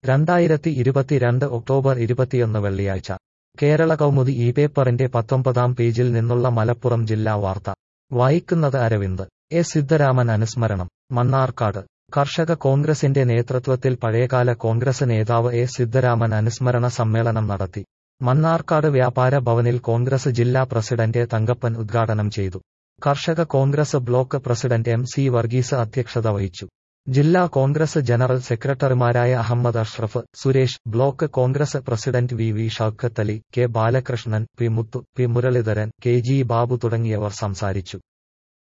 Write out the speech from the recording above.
രണ്ടായിരത്തി ഇരുപത്തിരണ്ട് ഒക്ടോബർ ഇരുപത്തിയൊന്ന് വെള്ളിയാഴ്ച കേരള കൗമുദി ഈ പേപ്പറിന്റെ പത്തൊമ്പതാം പേജിൽ നിന്നുള്ള മലപ്പുറം ജില്ലാ വാർത്ത വായിക്കുന്നത് അരവിന്ദ് എ സിദ്ധരാമൻ അനുസ്മരണം മണ്ണാർക്കാട് കർഷക കോൺഗ്രസിന്റെ നേതൃത്വത്തിൽ പഴയകാല കോൺഗ്രസ് നേതാവ് എ സിദ്ധരാമൻ അനുസ്മരണ സമ്മേളനം നടത്തി മണ്ണാർക്കാട് വ്യാപാര ഭവനിൽ കോൺഗ്രസ് ജില്ലാ പ്രസിഡന്റ് തങ്കപ്പൻ ഉദ്ഘാടനം ചെയ്തു കർഷക Congress block president M C Varghese അധ്യക്ഷത വഹിച്ചു ജില്ലാ കോൺഗ്രസ് ജനറൽ സെക്രട്ടറിമാരായ Ahammed Ashraf Suresh block Congress president V V Shoukathali K Balakrishnan P Muthu P Muraleedharan K G Babu തുടങ്ങിയവർ സംസാരിച്ചു